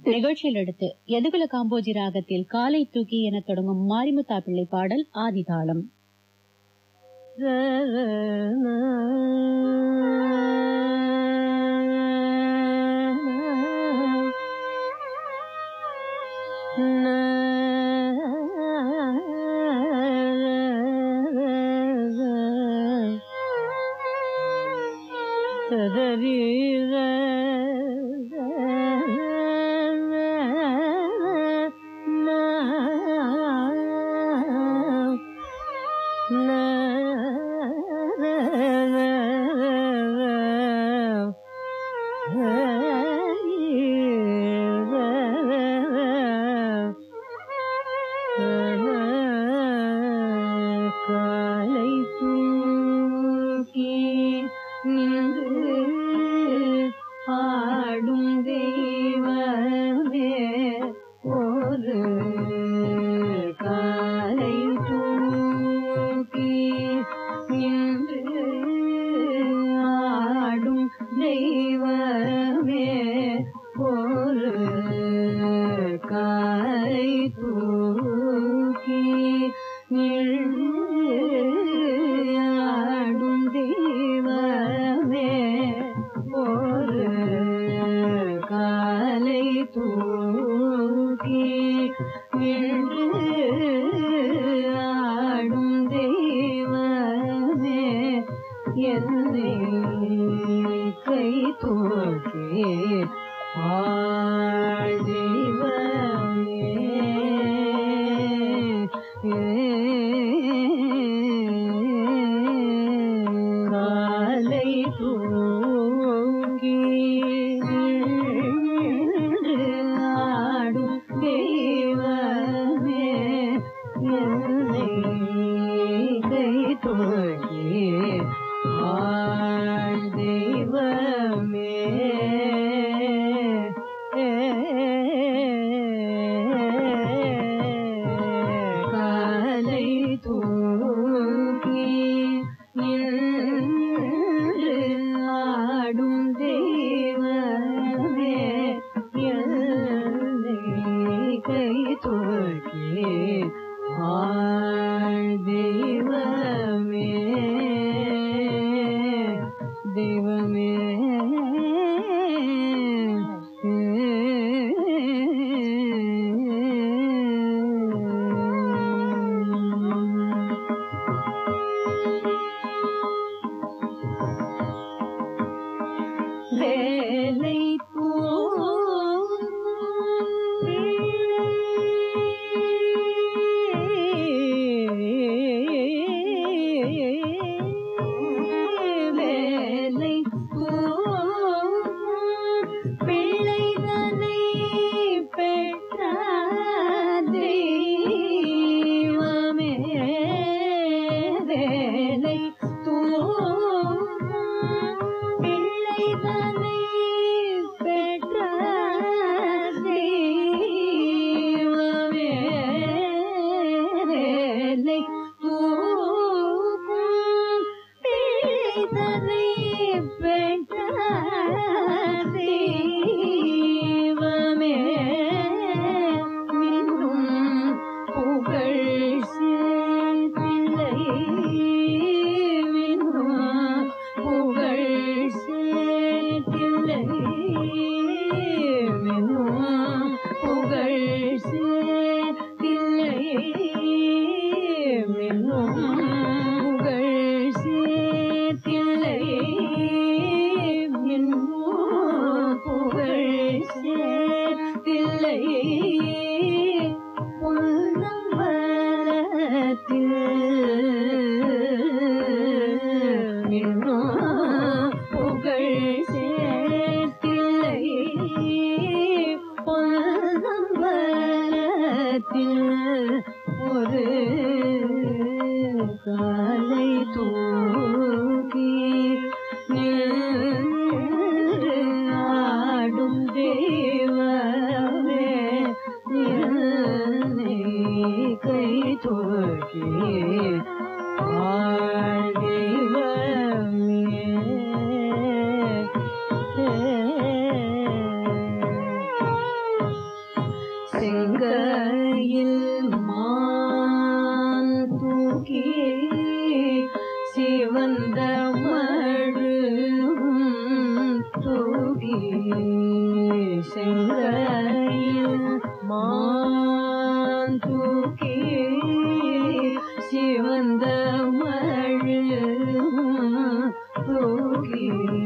நிகழ்ச்சியில் அடுத்து எதுகுல காம்போஜி ராகத்தில் காலை தூக்கி என தொடங்கும் மாரிமுத்தா பிள்ளை பாடல் ஆதிதாளம் காலை தூக்கி நின்று ஆடும் தெய்வமே ஒரு காலை தூக்கி நின்று ஆடும் தெய்வமே ஒரு காலை தூக்கி நின்று ஆடும் தெய்வமே ஒரு காலை தூக்கி நின்று ஆடும் தெய்வமே என்னை கை தூக்கி ஆள் தெய்வமே காலை தூங்கி ஆடும் தெய்வமே என்னை கை தூங்கி ஆள் தெய்வமே காலை தூக்கி நின்று ஆடும் தெய்வமே என்னை கை தூக்கி ஆள் தெய்வமே தெய்வமே வேலை வேலை பிள்ளைதனை பெற்ற தெய்வமே வேலை பிள்ளைதனை பெற்ற தெய்வமே வேலை தூக்கும் பிள்ளைதனை பெற்ற தெய்வமே மின்னும் புகழ் சேர்ப்பிள்ளை மின்னும் புகழ் சேர்ப்பிள்ளை மின்னும் புகழ் சேர்ப்பிள்ளை மின்னும் புகழ் சேர்ப்பிள்ளை மின்னும் புகழ் சேர்ப்பிள்ளை பொன்னம்பலத்தில் மின்னும் புகழ் சேர்த்தில்லை பொன்னம்பலத்தில் ஒரு காலை தூக்கி நின்று ஆடும் தெய்வமே செங்கையில் மான் தூக்கி சிவந்த மழு தூக்கி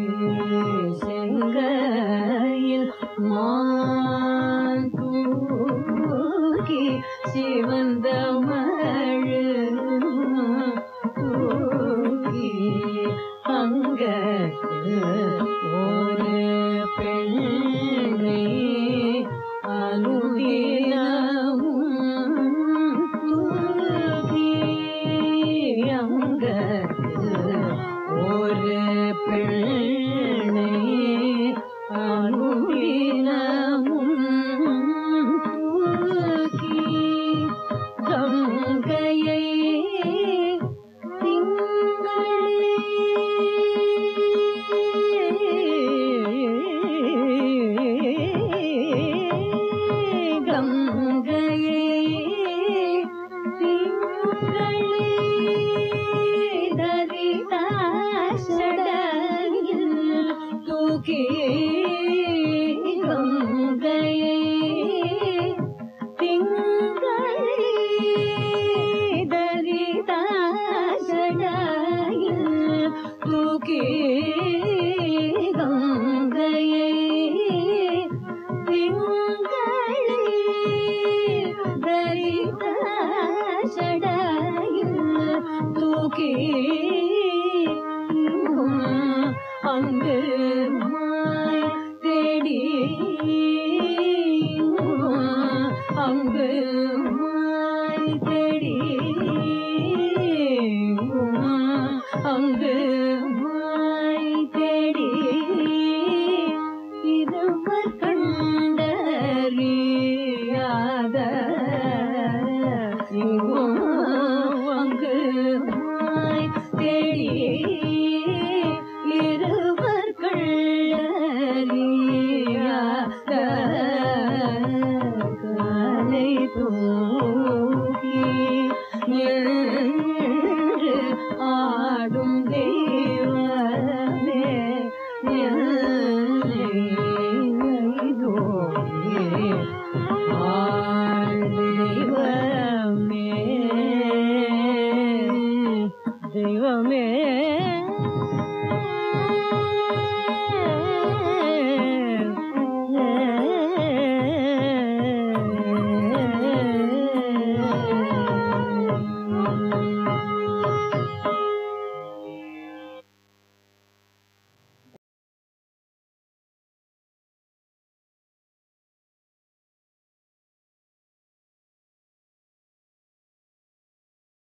செங்கையில் மான் தூக்கி சிவந்த மழு